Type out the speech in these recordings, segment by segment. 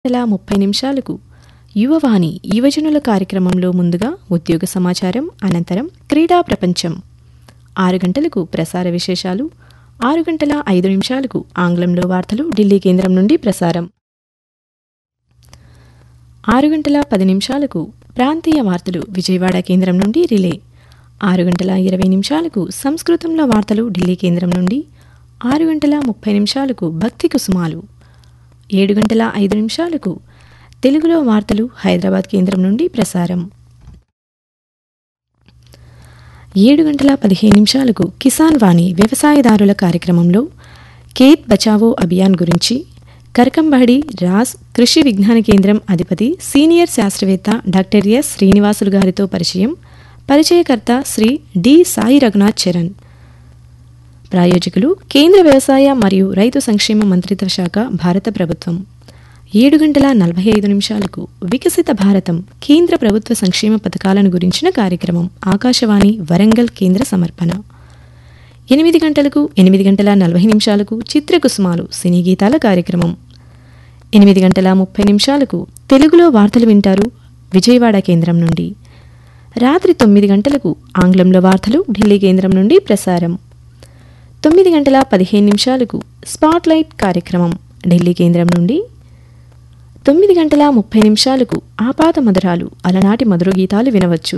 గంటల ముప్పై నిమిషాలకు యువవాణి యువజనుల కార్యక్రమంలో ముందుగా ఉద్యోగ సమాచారం అనంతరం క్రీడా ప్రపంచం ఆరు గంటలకు ప్రసార విశేషాలు ఆరు గంటల ఐదు నిమిషాలకు ఆంగ్లంలో వార్తలు ఢిల్లీ కేంద్రం నుండి ప్రసారం ఆరు గంటల పది నిమిషాలకు ప్రాంతీయ వార్తలు విజయవాడ కేంద్రం నుండి రిలే ఆరు గంటల ఇరవై నిమిషాలకు సంస్కృతంలో వార్తలు ఢిల్లీ కేంద్రం నుండి ఆరు గంటల ముప్పై నిమిషాలకు భక్తి కుసుమాలు ఏడు గంటల ఐదు నిమిషాలకు తెలుగులో వార్తలు హైదరాబాద్ కేంద్రం నుండి ప్రసారం ఏడు గంటల పదిహేను నిమిషాలకు కిసాన్ వాణి వ్యవసాయదారుల కార్యక్రమంలో ఖేత్ బచావో అభియాన్ గురించి కరకంబాడి రాస్ కృషి విజ్ఞాన కేంద్రం అధిపతి సీనియర్ శాస్త్రవేత్త డాక్టర్ ఎస్ శ్రీనివాసులు గారితో పరిచయం పరిచయకర్త శ్రీ డి సాయి రఘునాథ్ చరణ్ ప్రాయోజకులు కేంద్ర వ్యవసాయ మరియు రైతు సంక్షేమ మంత్రిత్వ శాఖ భారత ప్రభుత్వం ఏడు గంటల నలభై ఐదు నిమిషాలకు వికసిత భారతం కేంద్ర ప్రభుత్వ సంక్షేమ పథకాలను గురించిన కార్యక్రమం ఆకాశవాణి వరంగల్ కేంద్ర సమర్పణ ఎనిమిది గంటలకు ఎనిమిది గంటల నలభై నిమిషాలకు చిత్రకుసుమాలు సినీ గీతాల కార్యక్రమం ఎనిమిది గంటల ముప్పై నిమిషాలకు తెలుగులో వార్తలు వింటారు విజయవాడ కేంద్రం నుండి రాత్రి తొమ్మిది గంటలకు ఆంగ్లంలో వార్తలు ఢిల్లీ కేంద్రం నుండి ప్రసారం తొమ్మిది గంటల పదిహేను నిమిషాలకు స్పాట్లైట్ కార్యక్రమం ఢిల్లీ కేంద్రం నుండి తొమ్మిది గంటల ముప్పై నిమిషాలకు ఆపాత మధురాలు అలనాటి మధుర గీతాలు వినవచ్చు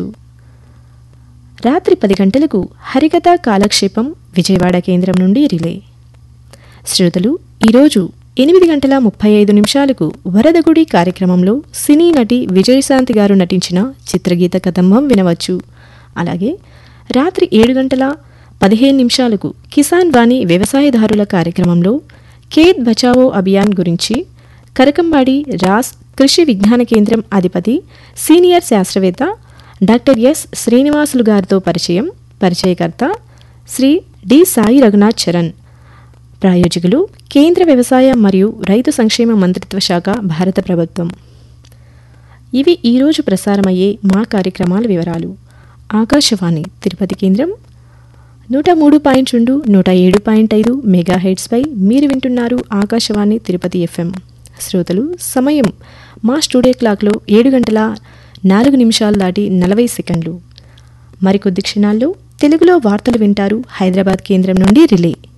రాత్రి పది గంటలకు హరికథ కాలక్షేపం విజయవాడ కేంద్రం నుండి రిలే శ్రోతలు ఈరోజు ఎనిమిది గంటల ముప్పై ఐదు నిమిషాలకు వరదగుడి కార్యక్రమంలో సినీ నటి విజయశాంతి గారు నటించిన చిత్రగీత కదంబం వినవచ్చు అలాగే రాత్రి ఏడు గంటల పదిహేను నిమిషాలకు కిసాన్ వాణి వ్యవసాయదారుల కార్యక్రమంలో ఖేత్ బచావో అభియాన్ గురించి కరకంబాడి రాస్ కృషి విజ్ఞాన కేంద్రం అధిపతి సీనియర్ శాస్త్రవేత్త డాక్టర్ ఎస్ శ్రీనివాసులు గారితో పరిచయం పరిచయకర్త శ్రీ డి సాయి రఘునాథ్ చరణ్ ప్రాయోజకులు కేంద్ర వ్యవసాయ మరియు రైతు సంక్షేమ మంత్రిత్వ శాఖ భారత ప్రభుత్వం ఇవి ఈరోజు ప్రసారమయ్యే మా కార్యక్రమాల వివరాలు ఆకాశవాణి తిరుపతి కేంద్రం నూట మూడు పాయింట్ రెండు నూట ఏడు పాయింట్ ఐదు మెగా హెడ్స్పై మీరు వింటున్నారు ఆకాశవాణి తిరుపతి ఎఫ్ఎం శ్రోతలు సమయం మా స్టూడియో క్లాక్లో ఏడు గంటల నాలుగు నిమిషాలు దాటి నలభై సెకండ్లు మరికొద్ది క్షణాల్లో తెలుగులో వార్తలు వింటారు హైదరాబాద్ కేంద్రం నుండి రిలే